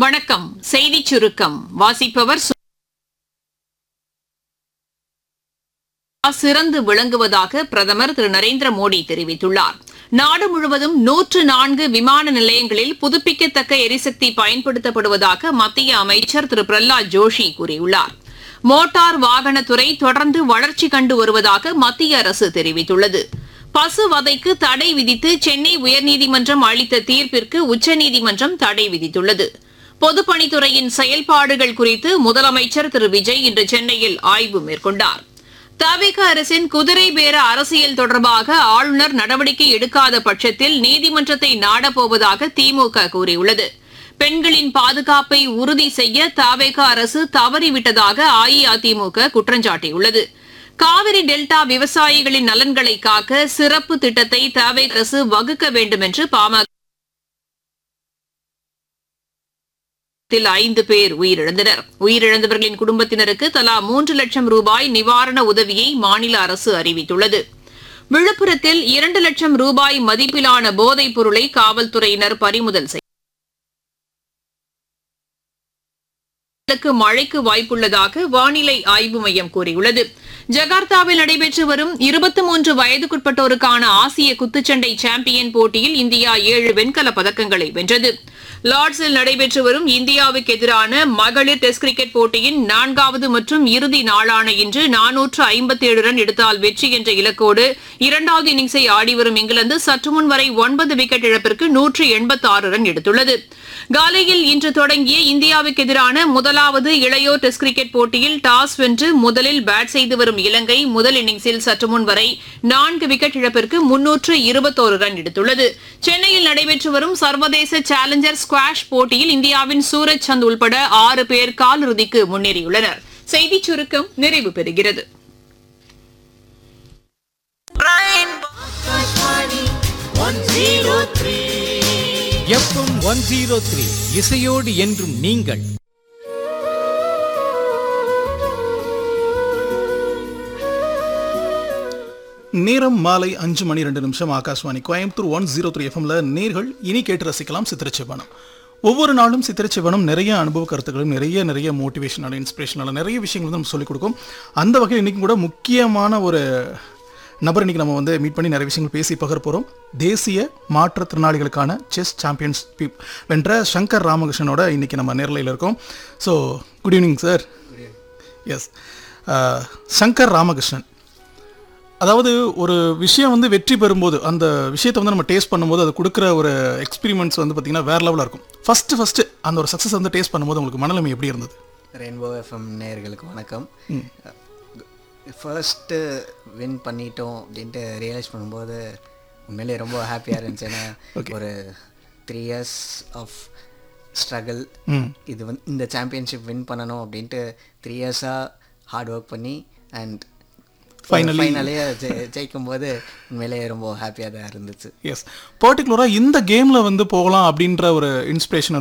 வணக்கம் செய்திச் சுருக்கம் வாசிப்பவர் சு- சிறந்து விளங்குவதாக பிரதமர் திரு நரேந்திர மோடி தெரிவித்துள்ளார் நாடு முழுவதும் நூற்று நான்கு விமான நிலையங்களில் புதுப்பிக்கத்தக்க எரிசக்தி பயன்படுத்தப்படுவதாக மத்திய அமைச்சர் திரு பிரஹ்லாத் ஜோஷி கூறியுள்ளார் மோட்டார் வாகனத்துறை தொடர்ந்து வளர்ச்சி கண்டு வருவதாக மத்திய அரசு தெரிவித்துள்ளது பசு வதைக்கு தடை விதித்து சென்னை உயர்நீதிமன்றம் அளித்த தீர்ப்பிற்கு உச்சநீதிமன்றம் தடை விதித்துள்ளது பொதுப்பணித்துறையின் செயல்பாடுகள் குறித்து முதலமைச்சர் திரு விஜய் இன்று சென்னையில் ஆய்வு மேற்கொண்டார் தவிக அரசின் குதிரை பேர அரசியல் தொடர்பாக ஆளுநர் நடவடிக்கை எடுக்காத பட்சத்தில் நீதிமன்றத்தை நாடப்போவதாக திமுக கூறியுள்ளது பெண்களின் பாதுகாப்பை உறுதி செய்ய தவேக அரசு தவறிவிட்டதாக அஇஅதிமுக குற்றஞ்சாட்டியுள்ளது காவிரி டெல்டா விவசாயிகளின் நலன்களை காக்க சிறப்பு திட்டத்தை தவேக அரசு வகுக்க வேண்டும் என்று பாமக விபத்தில் ஐந்து பேர் உயிரிழந்தனர் உயிரிழந்தவர்களின் குடும்பத்தினருக்கு தலா மூன்று லட்சம் ரூபாய் நிவாரண உதவியை மாநில அரசு அறிவித்துள்ளது விழுப்புரத்தில் இரண்டு லட்சம் ரூபாய் மதிப்பிலான போதைப் பொருளை காவல்துறையினர் பறிமுதல் செய்தனர் க்கு மழைக்கு வாய்ப்புள்ளதாக வானிலை ஆய்வு மையம் கூறியுள்ளது ஜகார்த்தாவில் நடைபெற்று வரும் இருபத்தி மூன்று வயதுக்குட்பட்டோருக்கான ஆசிய குத்துச்சண்டை சாம்பியன் போட்டியில் இந்தியா ஏழு வெண்கலப் பதக்கங்களை வென்றது லார்ட்ஸில் நடைபெற்று வரும் இந்தியாவுக்கு எதிரான மகளிர் டெஸ்ட் கிரிக்கெட் போட்டியின் நான்காவது மற்றும் இறுதி நாளான இன்று நானூற்று ஐம்பத்தி ஏழு ரன் எடுத்தால் வெற்றி என்ற இலக்கோடு இரண்டாவது இன்னிங்ஸை ஆடிவரும் இங்கிலாந்து சற்று முன் வரை ஒன்பது விக்கெட் இழப்பிற்கு நூற்று எண்பத்தி ஆறு ரன் எடுத்துள்ளது காலையில் இன்று தொடங்கிய இந்தியாவுக்கு எதிரான முதலாவது இளையோர் டெஸ்ட் கிரிக்கெட் போட்டியில் டாஸ் வென்று முதலில் பேட் செய்து வரும் இலங்கை முதல் இன்னிங்ஸில் சற்று முன் வரை நான்கு விக்கெட் இழப்பிற்கு முன்னூற்று இருபத்தோரு ரன் எடுத்துள்ளது சென்னையில் நடைபெற்று வரும் சர்வதேச சேலஞ்சர் ஸ்குவாஷ் போட்டியில் இந்தியாவின் சூரஜ் சந்த் உள்பட ஆறு பேர் காலிறுதிக்கு முன்னேறியுள்ளனர் செய்திச் சுருக்கம் நிறைவு பெறுகிறது எஃப்எம் ஒன் ஜீரோ த்ரீ இசையோடு என்றும் நீங்கள் நேரம் மாலை அஞ்சு மணி ரெண்டு நிமிஷம் Akashvani Coimbatore one zero three எஃப்எம்ல நேர்கள் இனி கேட்டு ரசிக்கலாம் சித்திரச்சிவனம் ஒவ்வொரு நாளும் சித்திரச்சிவனம் நிறைய அனுபவ கருத்துக்களும் நிறைய நிறைய மோட்டிவேஷனால இன்ஸ்பிரேஷனால நிறைய விஷயங்கள் வந்து நம்ம சொல்லிக் கொடுக்கும் அந்த வகையில் இன்னைக்கு கூட முக்கியமான ஒரு நபர் இன்னைக்கு நம்ம வந்து மீட் பண்ணி நிறைய விஷயங்கள் பேசி பகர போகிறோம் தேசிய மாற்றுத்திறனாளிகளுக்கான செஸ் சாம்பியன்ஸ் வென்ற சங்கர் ராமகிருஷ்ணனோட இன்னைக்கு நம்ம நேரலையில் இருக்கோம் so good evening sir S Shankar Ramakrishnan அதாவது ஒரு விஷயம் வந்து வெற்றி பெறும்போது அந்த விஷயத்தை வந்து நம்ம டேஸ்ட் பண்ணும்போது அது கொடுக்குற ஒரு எக்ஸ்பீரிமெண்ட்ஸ் வந்து பார்த்திங்கன்னா வேறு லெவலில் இருக்கும் ஃபஸ்ட்டு ஃபஸ்ட்டு அந்த ஒரு சக்ஸஸ் வந்து டேஸ்ட் பண்ணும்போது உங்களுக்கு மனநிலைமை எப்படி இருந்தது ரெயின்போ எஃப்எம் நேயர்களுக்கு வணக்கம் ஃபர்ஸ்ட்டு வின் பண்ணிட்டோம் அப்படின்ட்டு ரியலைஸ் பண்ணும்போது உண்மையிலே ரொம்ப ஹாப்பியாக இருந்துச்சு ஏன்னா ஒரு த்ரீ இயர்ஸ் ஆஃப் ஸ்ட்ரகிள் இது வந்து இந்த சாம்பியன்ஷிப் வின் பண்ணணும் அப்படின்ட்டு த்ரீ இயர்ஸாக ஹார்ட் ஒர்க் பண்ணி அண்ட் Finally- ஃபைனலே ஜெயிக்கும் போது உண்மையிலேயே ரொம்ப ஹாப்பியாக தான் இருந்துச்சு எஸ் பர்டிகுலராக இந்த கேமில் வந்து போகலாம் அப்படின்ற ஒரு இன்ஸ்பிரேஷன்